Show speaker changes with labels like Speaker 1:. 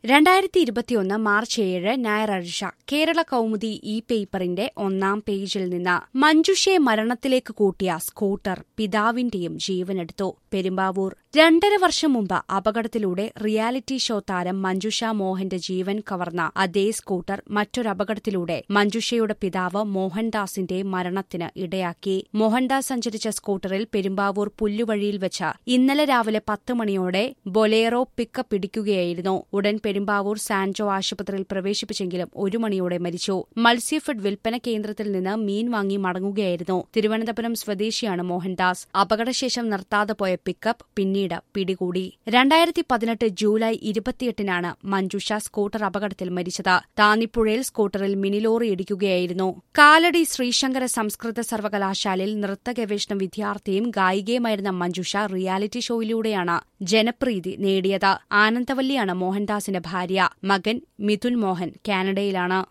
Speaker 1: രണ്ടായിരത്തി ഇരുപത്തിയൊന്ന് മാർച്ച് ഏഴ് ഞായറാഴ്ച കേരള കൗമുദി ഇ പേപ്പറിന്റെ ഒന്നാം പേജിൽ നിന്ന് മഞ്ജുഷയെ മരണത്തിലേക്ക് കൂട്ടിയ സ്കൂട്ടർ പിതാവിന്റെയും ജീവനെടുത്തു പെരുമ്പാവൂർ രണ്ടര വർഷം മുമ്പ് അപകടത്തിലൂടെ റിയാലിറ്റി ഷോ താരം മഞ്ജുഷ മോഹന്റെ ജീവൻ കവർന്ന അതേ സ്കൂട്ടർ മറ്റൊരപകടത്തിലൂടെ മഞ്ജുഷയുടെ പിതാവ് മോഹൻദാസിന്റെ മരണത്തിന് ഇടയാക്കി മോഹൻദാസ് സഞ്ചരിച്ച സ്കൂട്ടറിൽ പെരുമ്പാവൂർ പുല്ലുവഴിയിൽ വെച്ച് ഇന്നലെ രാവിലെ പത്ത് മണിയോടെ ബൊലേറോ പിക്കപ്പ് ഇടിക്കുകയായിരുന്നു ഉടൻ പെരുമ്പാവൂർ സാൻജോ ആശുപത്രിയിൽ പ്രവേശിപ്പിച്ചെങ്കിലും ഒരു മണിയോടെ മരിച്ചു മത്സ്യഫെഡ് വിൽപ്പന കേന്ദ്രത്തിൽ നിന്ന് മീൻ വാങ്ങി മടങ്ങുകയായിരുന്നു തിരുവനന്തപുരം സ്വദേശിയാണ് മോഹൻദാസ് അപകടശേഷം നിർത്താതെ പോയ പിക്കപ്പ് പിന്നീട് പിടികൂടി രണ്ടായിരത്തി പതിനെട്ട് ജൂലൈ ഇരുപത്തിയെട്ടിനാണ് മഞ്ജുഷ സ്കൂട്ടർ അപകടത്തിൽ മരിച്ചത് താന്നിപ്പുഴയിൽ സ്കൂട്ടറിൽ മിനിലോറി ഇടിക്കുകയായിരുന്നു കാലടി ശ്രീശങ്കര സംസ്കൃത സർവകലാശാലയിൽ നൃത്ത ഗവേഷണ വിദ്യാർത്ഥിയും ഗായികയുമായിരുന്ന മഞ്ജുഷ റിയാലിറ്റി ഷോയിലൂടെയാണ് ജനപ്രീതി നേടിയത് ആനന്ദവല്ലിയാണ് മോഹൻദാസിന്റെ ഭാര്യ മകൻ മിഥുൻ മോഹൻ കാനഡയിലാണ്